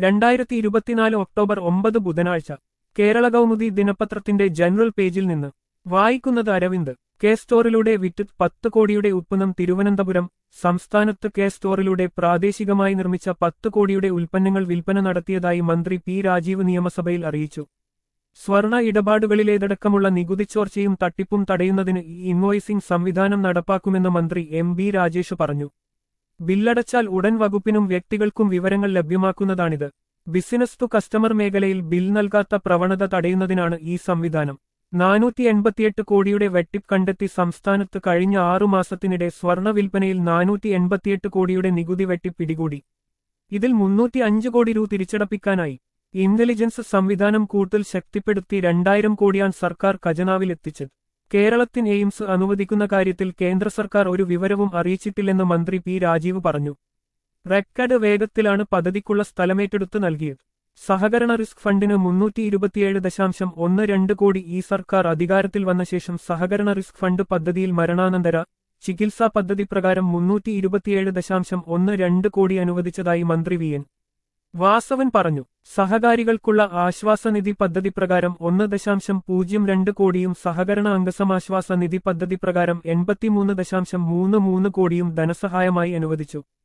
രണ്ടായിരത്തി ഇരുപത്തിനാല് ഒക്ടോബർ ഒമ്പത് ബുധനാഴ്ച കേരള കൗമുദി ദിനപത്രത്തിന്റെ ജനറൽ പേജിൽ നിന്ന് വായിക്കുന്നത് അരവിന്ദ് കെ സ്റ്റോറിലൂടെ വിറ്റ് പത്ത് കോടിയുടെ ഉത്പന്നം തിരുവനന്തപുരം സംസ്ഥാനത്ത് കെ സ്റ്റോറിലൂടെ പ്രാദേശികമായി നിർമ്മിച്ച പത്ത് കോടിയുടെ ഉൽപ്പന്നങ്ങൾ വിൽപ്പന നടത്തിയതായി മന്ത്രി പി രാജീവ് നിയമസഭയിൽ അറിയിച്ചു സ്വർണ ഇടപാടുകളിലേതടക്കമുള്ള നികുതിച്ചോർച്ചയും തട്ടിപ്പും തടയുന്നതിന് ഈ ഇൻവോയ്സിംഗ് സംവിധാനം നടപ്പാക്കുമെന്ന് മന്ത്രി എം ബി രാജേഷ് പറഞ്ഞു ബില്ലടച്ചാൽ ഉടൻ വകുപ്പിനും വ്യക്തികൾക്കും വിവരങ്ങൾ ലഭ്യമാക്കുന്നതാണിത് ബിസിനസ് ടു കസ്റ്റമർ മേഖലയിൽ ബിൽ നൽകാത്ത പ്രവണത തടയുന്നതിനാണ് ഈ സംവിധാനം നാനൂറ്റി എൺപത്തിയെട്ട് കോടിയുടെ വെട്ടിപ്പ് കണ്ടെത്തി സംസ്ഥാനത്ത് കഴിഞ്ഞ ആറു മാസത്തിനിടെ സ്വർണ വിൽപ്പനയിൽ നാനൂറ്റി എൺപത്തിയെട്ട് കോടിയുടെ നികുതി വെട്ടിപ്പ് പിടികൂടി ഇതിൽ മുന്നൂറ്റി അഞ്ച് കോടി രൂപ തിരിച്ചടപ്പിക്കാനായി ഇന്റലിജൻസ് സംവിധാനം കൂടുതൽ ശക്തിപ്പെടുത്തി രണ്ടായിരം കോടിയാണ് സർക്കാർ ഖജനാവിലെത്തിച്ചത് കേരളത്തിന് എയിംസ് അനുവദിക്കുന്ന കാര്യത്തിൽ കേന്ദ്ര സർക്കാർ ഒരു വിവരവും അറിയിച്ചിട്ടില്ലെന്ന് മന്ത്രി പി രാജീവ് പറഞ്ഞു റെക്കഡ് വേഗത്തിലാണ് പദ്ധതിക്കുള്ള സ്ഥലമേറ്റെടുത്ത് നൽകിയത് സഹകരണ റിസ്ക് ഫണ്ടിന് മുന്നൂറ്റി ഇരുപത്തിയേഴ് ദശാംശം ഒന്ന് രണ്ട് കോടി ഈ സർക്കാർ അധികാരത്തിൽ വന്ന ശേഷം സഹകരണ റിസ്ക് ഫണ്ട് പദ്ധതിയിൽ മരണാനന്തര ചികിത്സാ പദ്ധതി പ്രകാരം മുന്നൂറ്റി ഇരുപത്തിയേഴ് ദശാംശം ഒന്ന് രണ്ട് കോടി അനുവദിച്ചതായി മന്ത്രി വി എൻ വാസവൻ പറഞ്ഞു സഹകാരികൾക്കുള്ള ആശ്വാസനിധി പദ്ധതി പ്രകാരം ഒന്ന് ദശാംശം പൂജ്യം രണ്ട് കോടിയും സഹകരണ അംഗസമാശ്വാസ നിധി പദ്ധതി പ്രകാരം എൺപത്തിമൂന്ന് ദശാംശം മൂന്ന് മൂന്ന് കോടിയും ധനസഹായമായി അനുവദിച്ചു